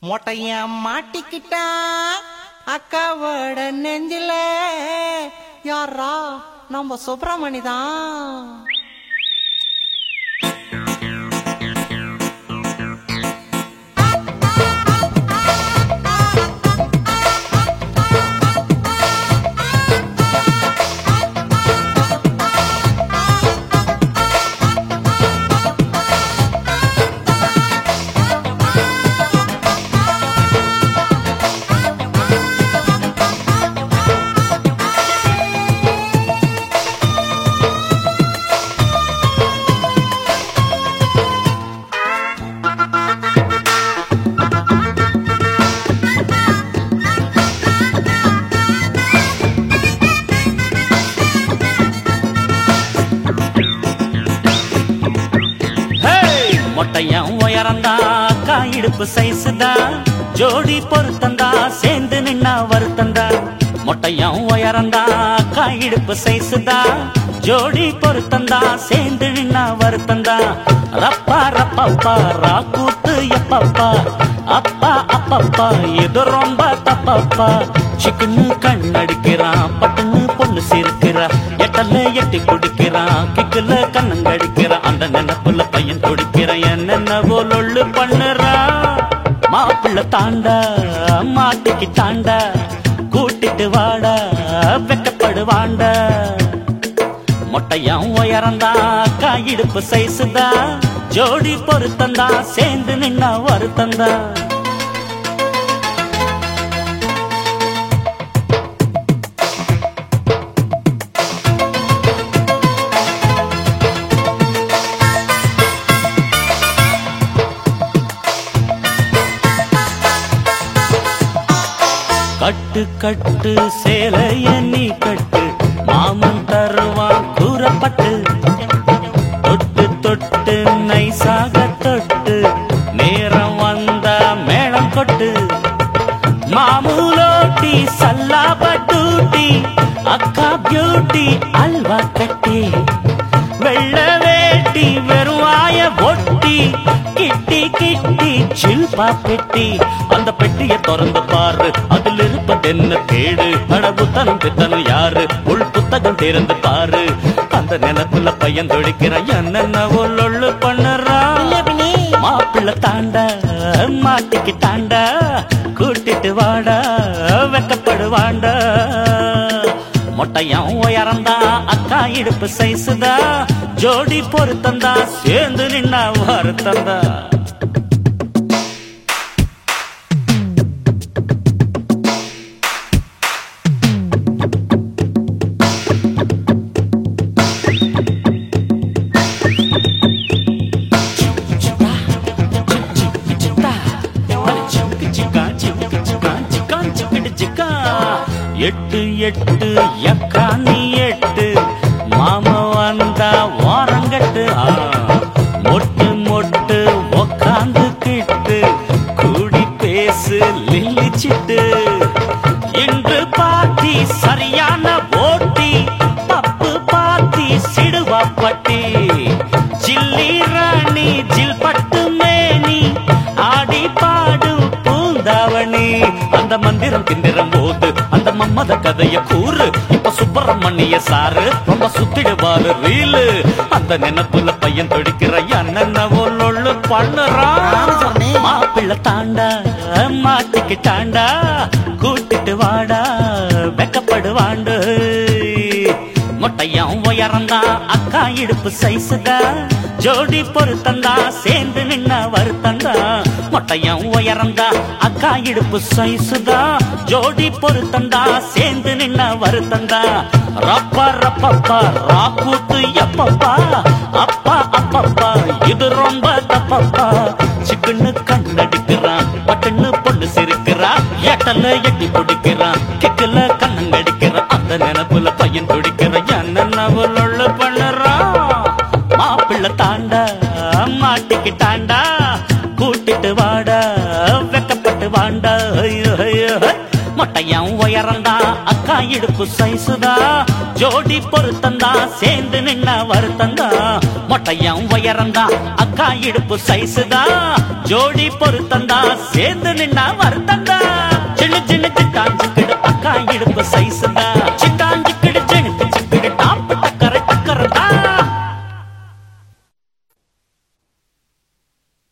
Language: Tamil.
மொட்டைய மாட்டிக்கிட்டா அக்காவோட நெஞ்சில யாரா நம்ம சுப்பிரமணி தான் ஹேய்! மொட்டையன் உயரந்தா அக்கா இடுப்பு சைஸ் தான் ஜோடி பொருத்தந்தா சேர்ந்து நின்னா வருத்தந்தா மொட்டையன் உயரந்தா அக்கா இடுப்பு சைஸ் தான் ஜோடி பொருத்தந்தா சேர்ந்து நின்னா வருத்தந்தா ரப்பா ரப்பப்பா ராக்கூத்து எப்பப்பா அப்பா அப்பப்பா இது ரொம்ப தப்பப்பா சிக்கன்னு கண்ணடிக்கிறான் பட்டுன்னு பொண்ணு சிரிக்கிறா எட்டல்ல எட்டி குடிக்கிறான் கிக்குல கண்ணங்கடிக்கிறான் அந்த நினைப்புல பையன் துடிக்கிறான் என்னென்னவோ லொள்ளு பண்ணுறா மாப்பிள்ள தாண்டா மாட்டிக்கு தாண்டா கூட்டிட்டு வாடா வெக்கப்படுவாண்டா மொட்டையான் உயரந்தா அக்கா இடுப்பு சைஸ் தான் ஜோடி பொருத்தந்தா சேர்ந்து நின்னா வருத்தந்தா கட்டு கட்டு சேலைய நீ கட்டு மாமன் தருவான் கூறப்பட்டு தொட்டு தொட்டு நைசாக தொட்டு நேரம் வந்தா மேளம் கொட்டு மாமூலோட்டி சல்லாப டூட்டி அக்கா பியூட்டி அல்வா கட்டி வெள்ள வேட்டி வெறுவாய ஒட்டி கிட்டி கிட்டி சில்பா பெட்டி அந்த பெட்டியை திறந்து பாரு அதில் இருப்பது என்ன தேடு அடபுத்தனம் பித்தனம் யாரு உள் புத்தகம் திறந்து பாரு அந்த நிலத்துல பையன் துடிக்கிறான் என்னென்ன ஒள்ளு பண்ணுறான் மாப்பிள்ள தாண்டா மாட்டிக்கு தாண்டா கூட்டிட்டு வாடா வெக்கப்படுவாண்டா மொட்டையன் உயரந்தா அக்கா இடுப்பு சைஸுதா ஜோடி பொருத்தந்தா சேர்ந்து நின்னா வருத்தந்தா எட்டு எட்டு எக்கா நீ எட்டு மாம வந்தா ஓரங்கட்டு ஆ. மொட்டு மொட்டு உக்காந்து கிட்டு கூடி பேசு லில்லிச்சிட்டு இன்று பாத்தி சரியான ஓட்டி தப்பு பாத்தி சிடுவா பட்டி ஜில்லி ராணி ஜில் பட்டு மேனி ஆடி பாடும் பூந்தாவணி அந்த மந்திரம் திந்திரம் போது அந்த மம்மத கதைய கூறு இப்ப சுப்பிரமணிய சாரு ரொம்ப சுத்திடுவாரு ரீலு அந்த நினைப்புல பையன் தொடிக்கிற என்னென்னவோ லொள்ளு பண்ணுறான் மாப்பிள்ள தாண்டா மாட்டிக்கு தாண்டா கூட்டிட்டு வாடா வெக்கப்படுவாண்டு மொட்டையான் உயரந்தா அக்கா இடுப்பு சைஸுதா ஜோடி பொருத்தந்தா சேர்ந்து நின்னா வருத்தந்தா மொட்டையான் உயரந்தா அக்கா இடுப்பு சைஸுதா ஜோடி பொருத்தந்தா சேர்ந்து நின்னா வருத்தந்தா ரப்பா ரப்பப்பா ராக்கூத்து எப்பப்பா அப்பா அப்பப்பா இது ரொம்ப தப்பப்பா சிக்கன்னு கண்ணடிக்கிறான் பட்டுன்னு பொண்ணு சிரிக்கிறா எட்டல்ல எட்டி பிடிக்கிறான் கிக்குல கண்ணங்கடிக்கிறான் அந்த நினைப்புல பையன் துடிக்கிறான் என்னென்ன பண்ணுறான் மாப்பிள்ள தாண்டா மாட்டிக்கு தாண்டா கூட்டிட்டு வாடா வெக்கப்பட்டு வாண்டா ஐயோ ஐயோ மொட்டையம் உயரந்தா அக்கா இடுப்பு சைசுதா ஜோடி பொருத்தந்தா சேர்ந்து நின்ன வருத்தந்தா மொட்டையம் உயரந்தா அக்கா இடுப்பு சைசுதா ஜோடி பொருத்தந்தா சேர்ந்து நின்ன வருத்தந்தா சின்ன சின்ன சிட்டான் சிக்கிடு அக்கா இடுப்பு சைஸ்